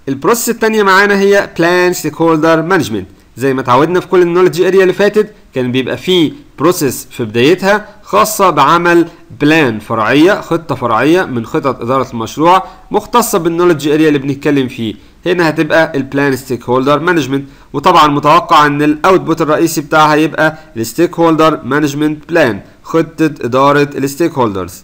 البروسيس التانية معانا هي بلان ستيك هولدر مانجمنت زي ما اتعودنا في كل النولج اريا اللي فاتت كان بيبقى فيه بروسيس في بدايتها خاصة بعمل بلان فرعية خطة فرعية من خطط إدارة المشروع مختصة بالنولج اريا اللي بنتكلم فيه هنا هتبقى البلان ستيك هولدر مانجمنت وطبعا متوقع ان الاوتبوت الرئيسي بتاعها هيبقى الستيك هولدر مانجمنت بلان خطة إدارة الستيك هولدرز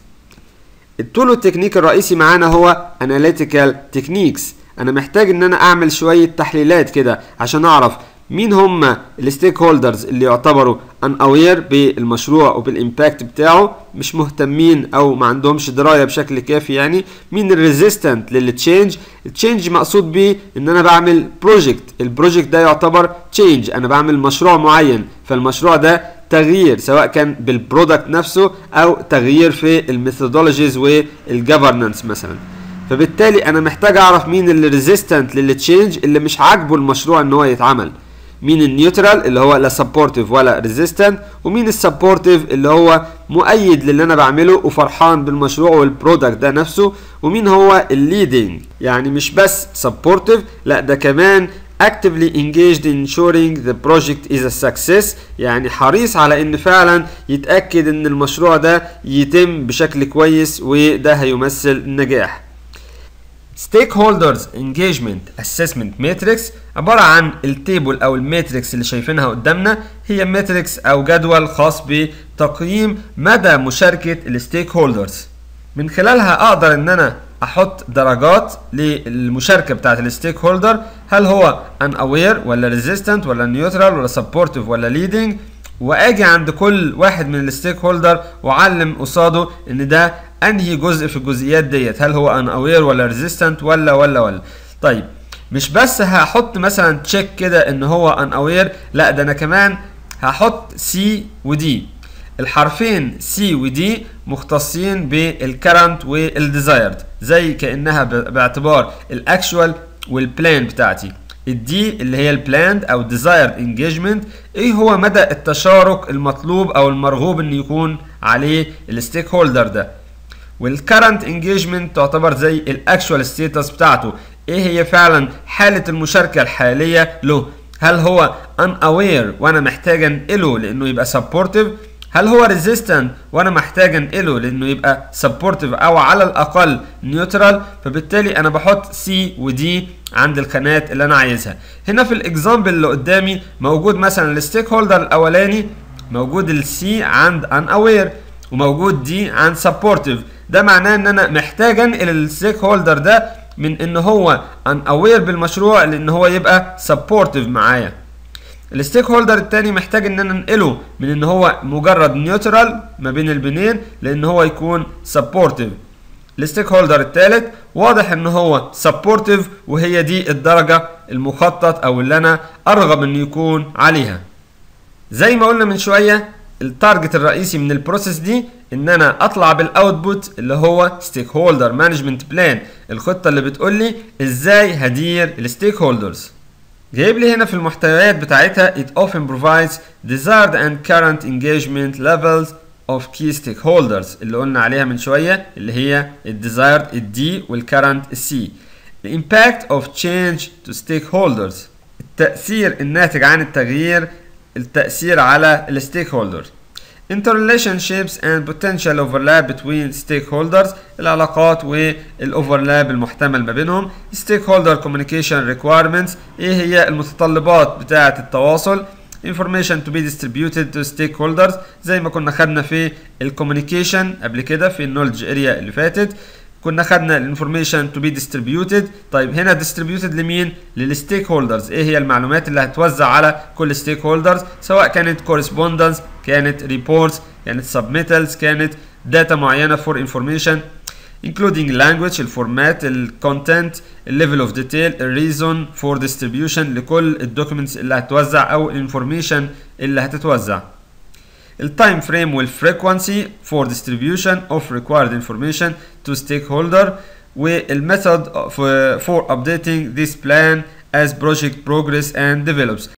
التول والتكنيك الرئيسي معانا هو analytical techniques انا محتاج ان انا اعمل شوية تحليلات كده عشان اعرف مين هم الستيك هولدرز اللي يعتبروا ان اوير بالمشروع وبالامباكت بتاعه مش مهتمين او ما عندهمش درايه بشكل كافي يعني مين الريزيستنت للتشينج التشينج مقصود بيه ان انا بعمل بروجكت البروجكت ده يعتبر تشينج انا بعمل مشروع معين فالمشروع ده تغيير سواء كان بالبرودكت نفسه او تغيير في الميثودولوجيز والجفرنانس مثلا فبالتالي انا محتاج اعرف مين اللي ريزيستنت للتشينج اللي مش عاجبه المشروع ان هو يتعمل مين النيوترال اللي هو لا سبورتيف ولا ريزيستنت ومين السبورتيف اللي هو مؤيد للي انا بعمله وفرحان بالمشروع والبرودكت ده نفسه ومين هو الليدنج يعني مش بس سبورتيف لا ده كمان actively engaged in ensuring the project is a success يعني حريص على ان فعلا يتأكد ان المشروع ده يتم بشكل كويس وده هيمثل النجاح Stakeholders Engagement Assessment Matrix عبارة عن التيبل أو الماتريكس اللي شايفينها قدامنا هي ماتريكس أو جدول خاص بتقييم مدى مشاركة الستيك هولدرز من خلالها أقدر إن أنا أحط درجات للمشاركة بتاعة الستيك هولدر هل هو ان اوير ولا ريزيستنت ولا نيوترال ولا سبورتيف ولا ليدنج واجي عند كل واحد من الستيك هولدر واعلم قصاده ان ده انهي جزء في الجزئيات ديت هل هو ان اوير ولا ريزيستنت ولا ولا ولا طيب مش بس هحط مثلا تشيك كده ان هو ان اوير لا ده انا كمان هحط سي ودي الحرفين سي ودي مختصين بالكرنت والديزايرد زي كانها باعتبار الاكشوال والبلان بتاعتي الدي اللي هي البلاند او desired engagement ايه هو مدى التشارك المطلوب او المرغوب ان يكون عليه الستيك هولدر ده والكرنت انجيجمنت تعتبر زي الاكشوال ستيتس بتاعته ايه هي فعلا حالة المشاركة الحالية له هل هو unaware وانا محتاج انقله لانه يبقى supportive هل هو ريزيستنت وانا محتاج انقله لانه يبقى سبورتيف او على الاقل نيوترال فبالتالي انا بحط سي ودي عند الخانات اللي انا عايزها هنا في الاكزامبل اللي قدامي موجود مثلا الستيك هولدر الاولاني موجود السي عند ان اوير وموجود دي عند سبورتيف ده معناه ان انا محتاج انقل الستيك هولدر ده من ان هو ان اوير بالمشروع لان هو يبقى سبورتيف معايا الستيك هولدر التاني محتاج ان انا انقله من ان هو مجرد نيوترال ما بين البنين لان هو يكون سبورتيف الستيك هولدر التالت واضح ان هو سبورتيف وهي دي الدرجة المخطط او اللي انا ارغب ان يكون عليها زي ما قلنا من شوية التارجت الرئيسي من البروسيس دي ان انا اطلع بالاوتبوت اللي هو ستيك هولدر مانجمنت بلان الخطة اللي بتقول لي ازاي هدير الستيك هولدرز جايب لي هنا في المحتويات بتاعتها it often provides desired and current engagement levels of key stakeholders اللي قلنا عليها من شوية اللي هي ال desired ال D وال current ال C the impact of change to stakeholders التأثير الناتج عن التغيير التأثير على ال stakeholders interrelationships and potential overlap between stakeholders العلاقات والاوفرلاب المحتمل ما بينهم stakeholder communication requirements ايه هي المتطلبات بتاعة التواصل information to be distributed to stakeholders زي ما كنا خدنا في الكوميونيكيشن قبل كده في النولج اريا اللي فاتت كنا خدنا الانفورميشن تو بي ديستريبيوتد طيب هنا ديستريبيوتد لمين للستيك هولدرز ايه هي المعلومات اللي هتوزع على كل ستيك هولدرز سواء كانت كورسبوندنس كانت ريبورتس كانت سبميتالز كانت داتا معينه فور انفورميشن including language الفورمات الكونتنت الليفل اوف ديتيل الريزون فور ديستريبيوشن لكل الدوكيومنتس اللي هتوزع او الانفورميشن اللي هتتوزع التايم فريم والفريكوانسي for distribution of required information to stakeholder والميثود for updating this plan as project progress and develops